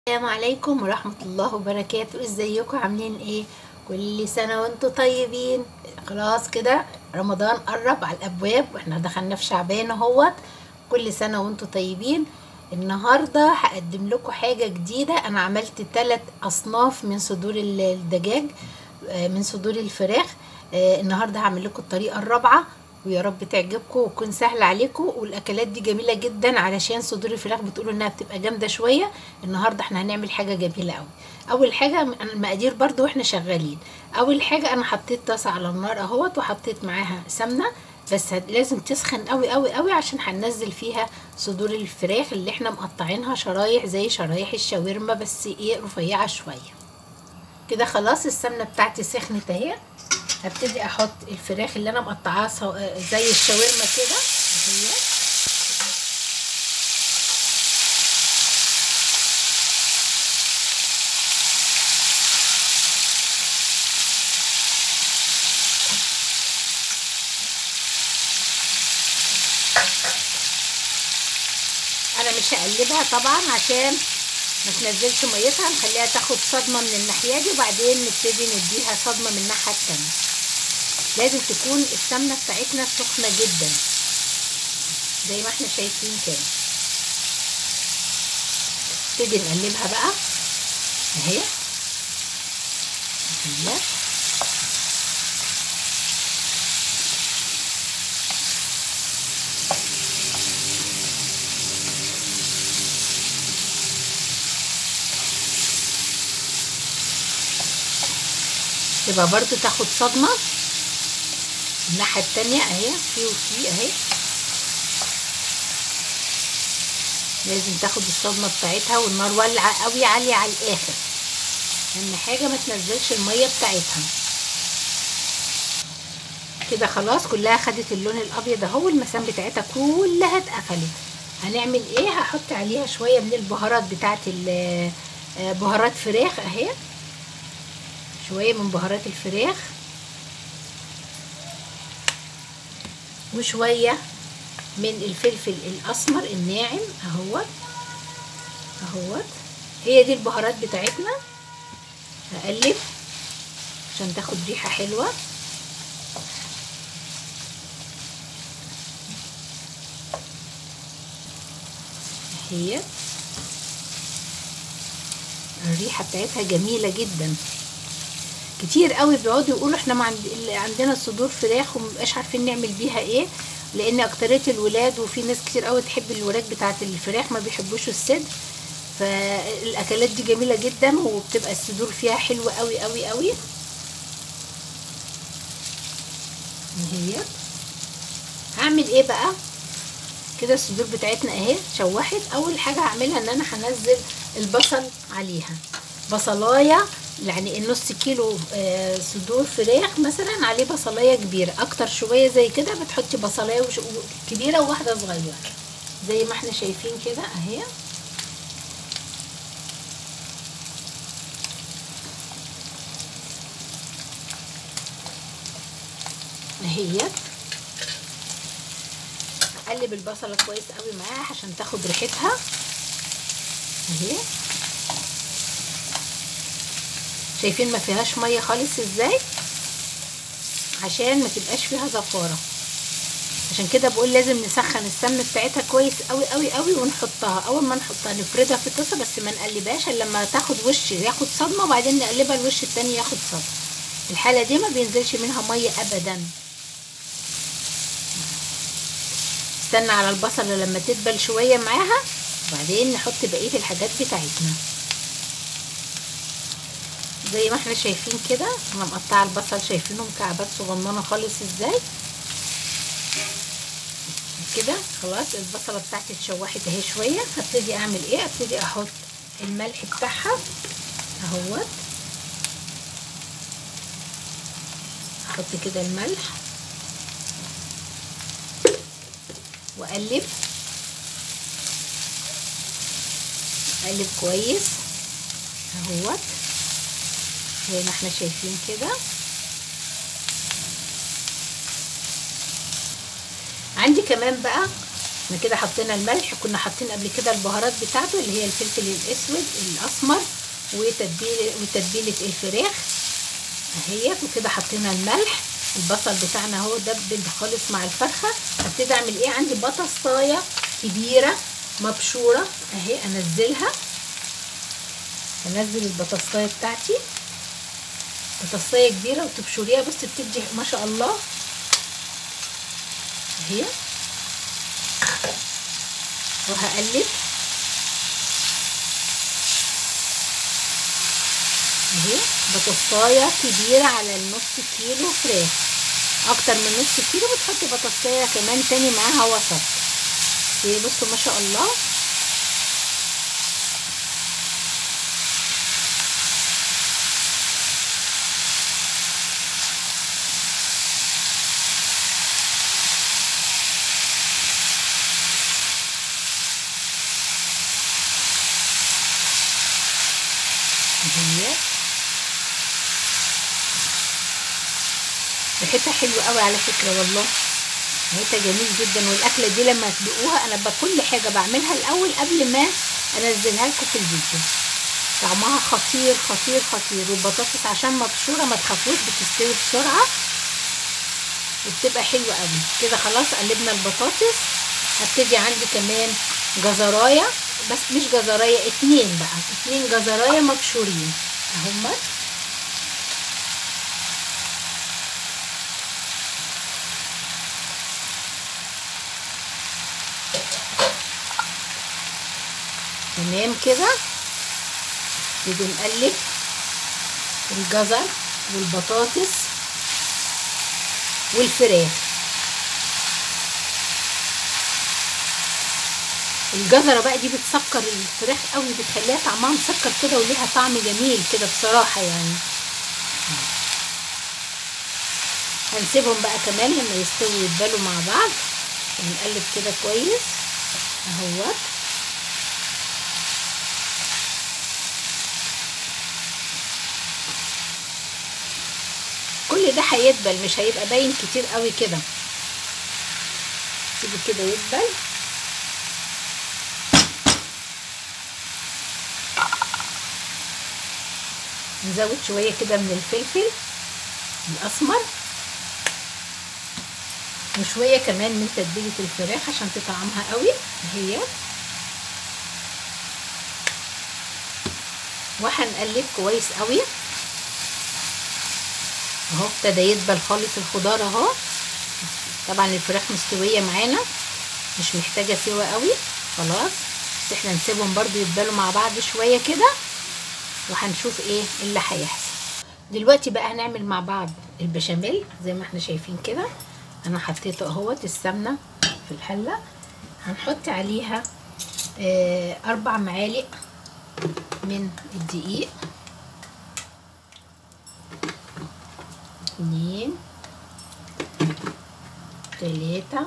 السلام عليكم ورحمة الله وبركاته ازيكم عاملين ايه كل سنة وانتم طيبين خلاص كده رمضان قرب على الابواب واحنا دخلنا في شعبان اهوت كل سنة وانتم طيبين النهاردة هقدم لكم حاجة جديدة انا عملت ثلاث اصناف من صدور ال- الدجاج آه، من صدور الفراخ آه، النهاردة هعمل لكم الطريقة الرابعة ويا رب تعجبكم وتكون سهلة عليكم والاكلات دي جميلة جدا علشان صدور الفراخ بتقولوا انها بتبقى جامدة شوية النهاردة احنا هنعمل حاجة جميلة قوي اول حاجة المقادير برضو واحنا شغالين اول حاجة انا حطيت طاسة على النار اهوت وحطيت معاها سمنة بس هت- لازم تسخن قوي قوي قوي عشان هننزل فيها صدور الفراخ اللي احنا مقطعينها شرايح زي شرايح الشاورما بس ايه رفيعة شوية كده خلاص السمنة بتاعتي سخنت اهي هبتدي احط الفراخ اللي انا مقطعاها سو- زي الشاورما كده اهي انا مش هقلبها طبعا عشان ما تنزلش ميتها نخليها تاخد صدمه من الناحيه دي وبعدين نبتدي نديها صدمه من الناحيه التانيه لازم تكون السمنه بتاعتنا سخنه جدا زي ما احنا شايفين كده نبتدي نقلبها بقى اهي اهي تبقى برضو تاخد صدمة الناحية التانية اهي في وفي اهي لازم تاخد الصدمة بتاعتها والنار ولعة قوي عالية على الاخر اهم حاجة ما تنزلش المية بتاعتها كده خلاص كلها خدت اللون الابيض اهو المسام بتاعتها كلها اتقفلت هنعمل ايه هحط عليها شوية من البهارات بتاعت بهارات فراخ اهي شوية من بهارات الفراخ وشوية من الفلفل الأسمر الناعم اهوت اهوت هي دي البهارات بتاعتنا هقلب عشان تاخد ريحة حلوة هي الريحة بتاعتها جميلة جدا كتير قوي بيقعدوا يقولوا احنا ما عند... عندنا صدور فراخ ومبقاش عارفين نعمل بيها ايه لان اكتريه الولاد وفي ناس كتير قوي تحب الوراك بتاعه الفراخ ما بيحبوش الصدر فالاكلات دي جميله جدا وبتبقى الصدور فيها حلوه قوي قوي قوي هي هعمل ايه بقى كده الصدور بتاعتنا اهي شوحت اول حاجه هعملها ان انا هنزل البصل عليها بصلايه يعني النص كيلو صدور فراخ مثلا عليه بصلايه كبيره اكتر شويه زي كده بتحطي بصلايه كبيره وواحده صغيره زي ما احنا شايفين كده اهي اهي اقلب البصله كويس قوي معاها عشان تاخد ريحتها اهي شايفين ما فيهاش ميه خالص ازاي عشان ما تبقاش فيها زفاره عشان كده بقول لازم نسخن السمنه بتاعتها كويس قوي قوي قوي ونحطها اول ما نحطها نفردها في الطاسه بس ما نقلبهاش الا لما تاخد وش ياخد صدمه وبعدين نقلبها الوش التاني ياخد صدمه الحاله دي ما بينزلش منها ميه ابدا استنى على البصله لما تدبل شويه معاها وبعدين نحط بقيه الحاجات بتاعتنا زي ما احنا شايفين كده انا مقطعه البصل شايفينه مكعبات صغننه خالص ازاي كده خلاص البصله بتاعتي اتشوحت اهي شويه هبتدي اعمل ايه ابتدي احط الملح بتاعها اهوت احط كده الملح واقلب اقلب كويس اهوت زي ما احنا شايفين كده عندي كمان بقى احنا كده حطينا الملح كنا حاطين قبل كده البهارات بتاعته اللي هي الفلفل الاسود الاسمر وتتبيله وتتبيله الفراخ اهيت وكده حطينا الملح البصل بتاعنا اهو دبل خالص مع الفرخه هبتدي اعمل ايه عندي بطاطايه كبيره مبشوره اهي انزلها انزل البطاطايه بتاعتي بطاطايه كبيره وتبشريها بس بتدي ما شاء الله اهي وهقلب اهي بطاطايه كبيره على النص كيلو فراخ اكتر من نص كيلو بتحطي بطاطايه كمان تاني معاها وسط ايه بصوا ما شاء الله اهي ريحتها حلوه قوي على فكره والله ريحتها جميل جدا والاكله دي لما تدوقوها انا بكل حاجه بعملها الاول قبل ما انزلها لكم في الفيديو طعمها خطير خطير خطير والبطاطس عشان مبشوره ما تخافوش بتستوي بسرعه وبتبقى حلوه قوي كده خلاص قلبنا البطاطس هبتدي عندي كمان جزرايه بس مش جزرايه اتنين بقى اتنين جزرايه مبشورين اهمت تمام كده نبتدي نقلب الجزر والبطاطس والفراخ الجزرة بقى دي بتسكر الفراخ قوي بتخليها طعمها مسكر كده وليها طعم جميل كده بصراحة يعني هنسيبهم بقى كمان لما يستووا يتبالوا مع بعض ونقلب كده كويس اهوت كل ده هيدبل مش هيبقى باين كتير قوي كده سيبه كده يدبل نزود شوية كده من الفلفل الأسمر وشوية كمان من تتبيلة الفراخ عشان تطعمها قوي اهي وهنقلب كويس قوي اهو ابتدى يدبل خالص الخضار اهو طبعا الفراخ مستويه معانا مش محتاجه سوا قوي خلاص بس احنا نسيبهم برضو يدبلوا مع بعض شويه كده وهنشوف ايه اللي هيحصل دلوقتي بقى هنعمل مع بعض البشاميل زي ما احنا شايفين كده انا حطيت اهوت السمنه في الحله هنحط عليها اه اربع معالق من الدقيق اتنين تلاتة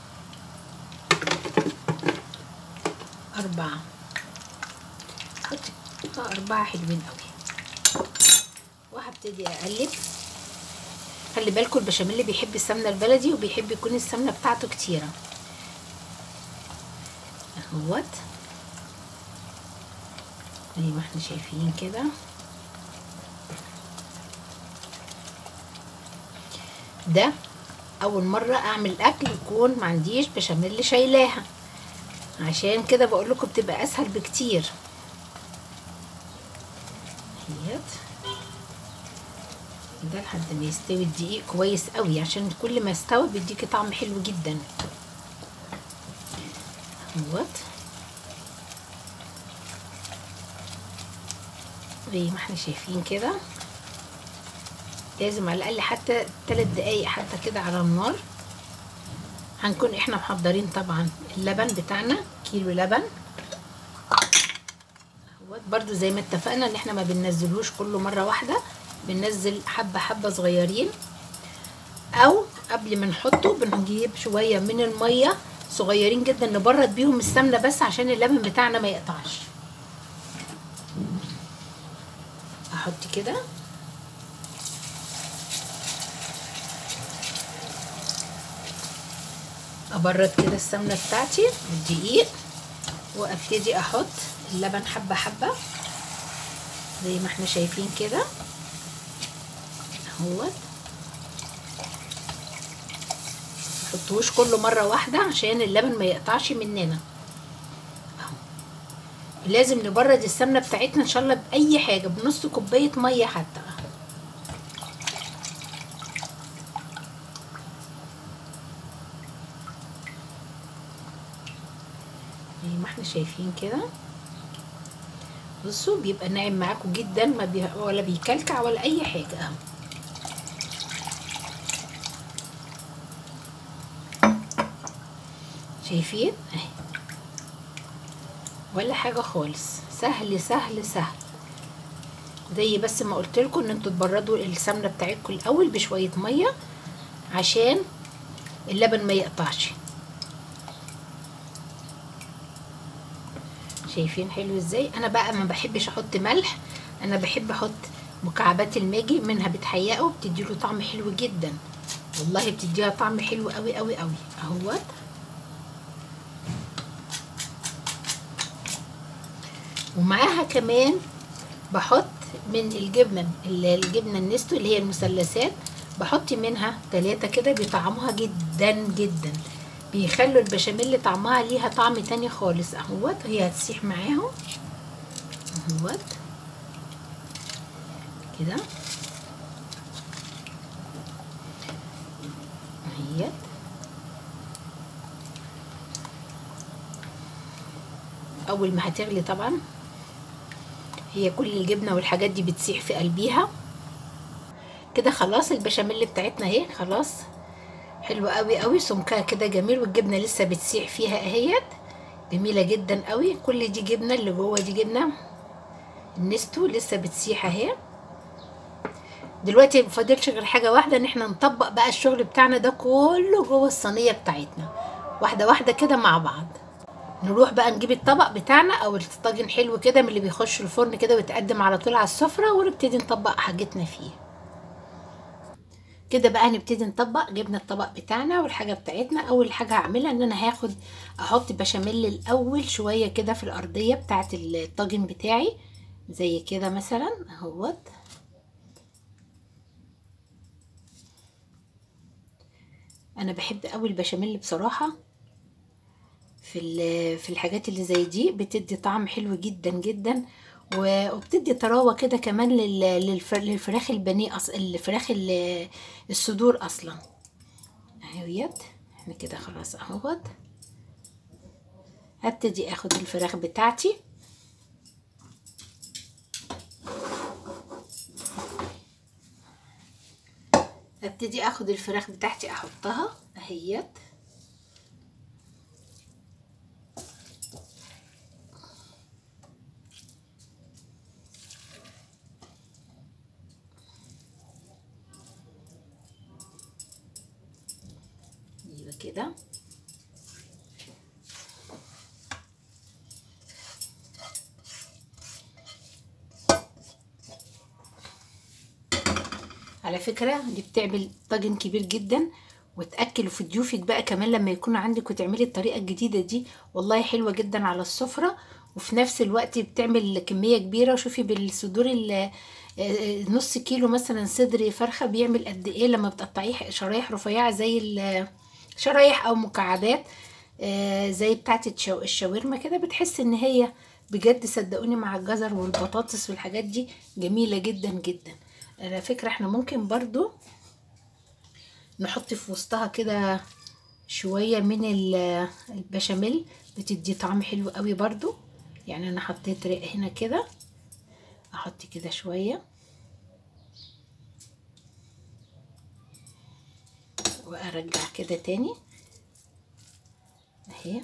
أربعة حط أربعة حلوين أوي وهبتدي أقلب خلي بالكم البشاميل بيحب السمنة البلدي وبيحب يكون السمنة بتاعته كتيرة اهوت زي ما احنا شايفين كده ده اول مره اعمل اكل يكون ما عنديش بشاميل شايلاها عشان كده بقول لكم بتبقى اسهل بكتير اهيت ده لحد ما يستوي الدقيق كويس قوي عشان كل ما استوى بيديكي طعم حلو جدا اهوت زي ما احنا شايفين كده لازم على الاقل حتى 3 دقايق حتى كده على النار هنكون احنا محضرين طبعا اللبن بتاعنا كيلو لبن برضو زي ما اتفقنا ان احنا ما بننزلوش كله مره واحده بننزل حبه حبه صغيرين او قبل ما نحطه بنجيب شويه من الميه صغيرين جدا نبرد بيهم السمنه بس عشان اللبن بتاعنا ما يقطعش احط كده ابرد كده السمنه بتاعتي بالدقيق وابتدي احط اللبن حبه حبه زي ما احنا شايفين كده اهوت تحطوش كله مره واحده عشان اللبن ما يقطعش مننا اهو لازم نبرد السمنه بتاعتنا ان شاء الله باي حاجه بنص كوبايه ميه حتى زي ما احنا شايفين كده بصوا بيبقى ناعم معاكم جدا ما بي... ولا بيكلكع ولا اي حاجه اهو شايفين اهي ولا حاجه خالص سهل سهل سهل زي بس ما قلت لكم ان انتوا تبردوا السمنه بتاعتكم الاول بشويه ميه عشان اللبن ما يقطعش شايفين حلو ازاي انا بقى ما بحبش احط ملح انا بحب احط مكعبات الماجي منها بتحيقه وبتديله طعم حلو جدا والله بتديها طعم حلو قوي قوي قوي اهوت ومعاها كمان بحط من الجبنه الجبنه النستو اللي هي المثلثات بحط منها ثلاثة كده بيطعموها جدا جدا بيخلوا البشاميل طعمها ليها طعم تاني خالص اهوت هي هتسيح معاهم اهوت كده اهيت اول ما هتغلي طبعا هي كل الجبنه والحاجات دي بتسيح في قلبيها كده خلاص البشاميل بتاعتنا اهي خلاص حلوه قوي قوي سمكها كده جميل والجبنه لسه بتسيح فيها اهيت جميله جدا قوي كل دي جبنه اللي جوه دي جبنه النستو لسه بتسيح اهي دلوقتي مفضلش غير حاجه واحده ان احنا نطبق بقى الشغل بتاعنا ده كله جوه الصينيه بتاعتنا واحده واحده كده مع بعض نروح بقى نجيب الطبق بتاعنا او الطاجن حلو كده من اللي بيخش الفرن كده ويتقدم على طول على السفره ونبتدي نطبق حاجتنا فيه كده بقى هنبتدي نطبق جبنا الطبق بتاعنا والحاجه بتاعتنا اول حاجه هعملها ان انا هاخد احط بشاميل الاول شويه كده في الارضيه بتاعه الطاجن بتاعي زي كده مثلا اهوت انا بحب قوي البشاميل بصراحه في في الحاجات اللي زي دي بتدي طعم حلو جدا جدا وبتدي طراوه كده كمان للفراخ البانيه أص... الفراخ الصدور اصلا اهويت احنا كده خلاص اهوت هبتدي اخد الفراخ بتاعتي ابتدي اخد الفراخ بتاعتي احطها اهيت كده على فكرة دي بتعمل طاجن كبير جدا وتأكل في ضيوفك بقى كمان لما يكون عندك وتعملي الطريقة الجديدة دي والله حلوة جدا على السفرة وفي نفس الوقت بتعمل كمية كبيرة وشوفي بالصدور نص كيلو مثلا صدر فرخة بيعمل قد ايه لما بتقطعيه شرايح رفيعة زي شرايح او مكعبات آه زي بتاعه الشاورما كده بتحس ان هي بجد صدقوني مع الجزر والبطاطس والحاجات دي جميله جدا جدا على فكره احنا ممكن برضو نحط في وسطها كده شويه من البشاميل بتدي طعم حلو قوي برضو يعني انا حطيت رق هنا كده احط كده شويه وارجع كده تاني اهي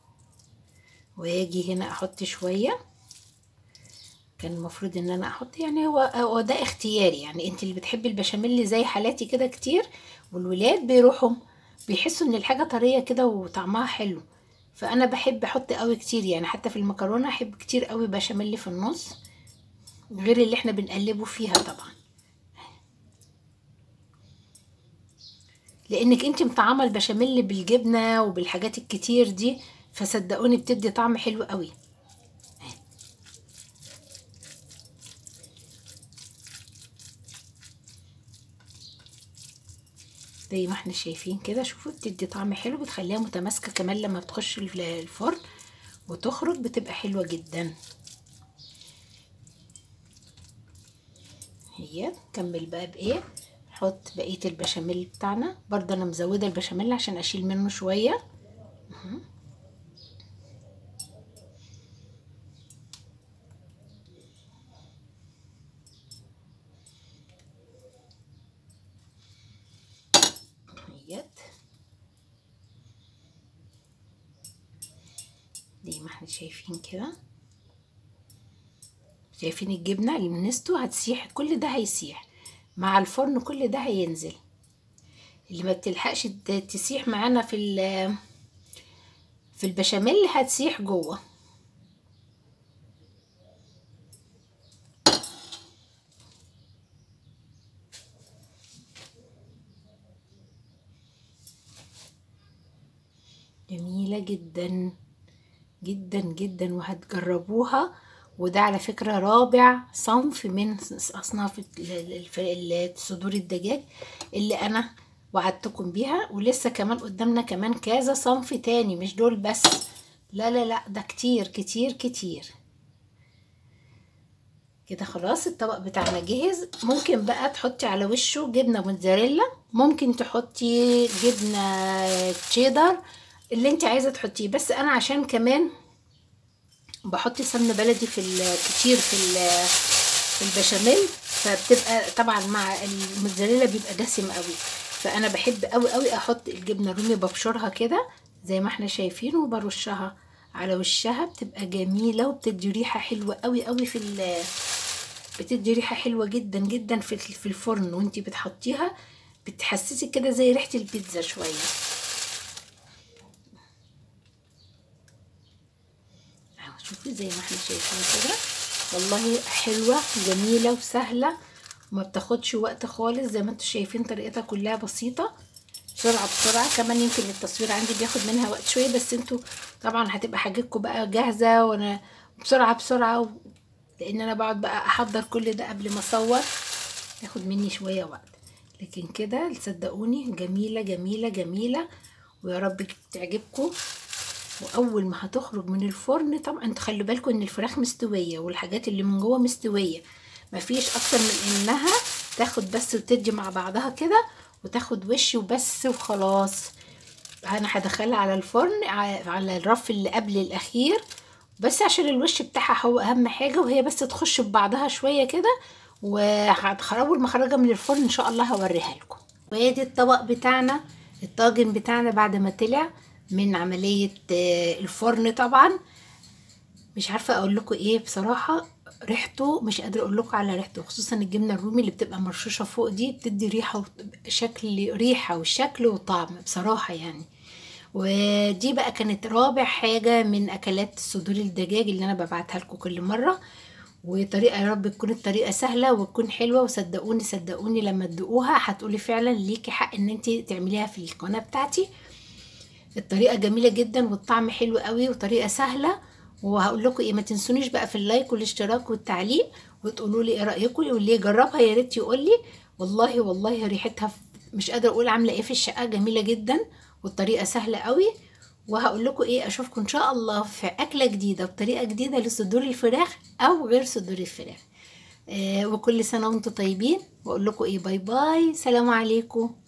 واجي هنا احط شويه كان المفروض ان انا احط يعني هو هو ده اختياري يعني انت اللي بتحبي البشاميل زي حالاتي كده كتير والولاد بيروحوا بيحسوا ان الحاجه طريه كده وطعمها حلو فانا بحب احط قوي كتير يعني حتى في المكرونه احب كتير قوي بشاميل في النص غير اللي احنا بنقلبه فيها طبعا لانك انت مطعمه البشاميل بالجبنه وبالحاجات الكتير دي فصدقوني بتدي طعم حلو قوي زي ما احنا شايفين كده شوفوا بتدي طعم حلو بتخليها متماسكه كمان لما بتخش الفرن وتخرج بتبقى حلوه جدا هي نكمل بقى بايه نحط بقيه البشاميل بتاعنا برضه انا مزوده البشاميل عشان اشيل منه شويه اهيت زي ما احنا شايفين كده شايفين الجبنه اللي منستو هتسيح كل ده هيسيح مع الفرن كل ده هينزل اللي ما بتلحقش تسيح معانا في في البشاميل هتسيح جوه جميلة جدا جدا جدا وهتجربوها وده على فكرة رابع صنف من أصناف صدور الدجاج اللي أنا وعدتكم بيها ولسه كمان قدامنا كمان كذا صنف تاني مش دول بس لا لا لا ده كتير كتير كتير كده خلاص الطبق بتاعنا جهز ممكن بقى تحطي على وشه جبنة موتزاريلا ممكن تحطي جبنة تشيدر اللي انت عايزة تحطيه بس انا عشان كمان بحط سمنه بلدي في كتير في في البشاميل فبتبقى طبعا مع الموتزاريلا بيبقى دسم قوي فانا بحب قوي قوي احط الجبنه الرومي ببشرها كده زي ما احنا شايفين وبرشها على وشها بتبقى جميله وبتدي ريحه حلوه قوي قوي في بتدي ريحه حلوه جدا جدا في في الفرن وانتي بتحطيها بتحسسك كده زي ريحه البيتزا شويه شوفي زي ما احنا شايفين كده والله حلوه جميله وسهله وما بتاخدش وقت خالص زي ما انتم شايفين طريقتها كلها بسيطه بسرعه بسرعه كمان يمكن التصوير عندي بياخد منها وقت شويه بس انتوا طبعا هتبقى حاجتكم بقى جاهزه وانا بسرعه بسرعه و... لان انا بقعد بقى احضر كل ده قبل ما اصور ياخد مني شويه وقت لكن كده صدقوني جميله جميله جميله ويا رب تعجبكم واول ما هتخرج من الفرن طبعا انتوا خلوا بالكم ان الفراخ مستويه والحاجات اللي من جوه مستويه مفيش اكتر من انها تاخد بس وتدي مع بعضها كده وتاخد وش وبس وخلاص انا هدخلها على الفرن على الرف اللي قبل الاخير بس عشان الوش بتاعها هو اهم حاجه وهي بس تخش ببعضها شويه كده وهتخرجوا المخرجه من الفرن ان شاء الله هوريها لكم وادي الطبق بتاعنا الطاجن بتاعنا بعد ما طلع من عملية الفرن طبعا مش عارفة اقول لكم ايه بصراحة ريحته مش قادرة اقول لكم على ريحته خصوصا الجبنة الرومي اللي بتبقى مرشوشة فوق دي بتدي ريحة شكل ريحة وشكل وطعم بصراحة يعني ودي بقى كانت رابع حاجة من اكلات صدور الدجاج اللي انا ببعتها لكم كل مرة وطريقة يا رب تكون الطريقة سهلة وتكون حلوة وصدقوني صدقوني لما تدوقوها هتقولي فعلا ليكي حق ان انت تعمليها في القناة بتاعتي الطريقه جميله جدا والطعم حلو قوي وطريقه سهله وهقول لكم ايه ما تنسونيش بقى في اللايك والاشتراك والتعليق وتقولوا لي ايه رايكم واللي يجربها يا ريت يقول لي والله والله ريحتها مش قادره اقول عامله ايه في الشقه جميله جدا والطريقه سهله قوي وهقول لكم ايه اشوفكم ان شاء الله في اكله جديده بطريقه جديده لصدور الفراخ او غير صدور الفراخ آه وكل سنه وانتم طيبين واقول لكم ايه باي باي سلام عليكم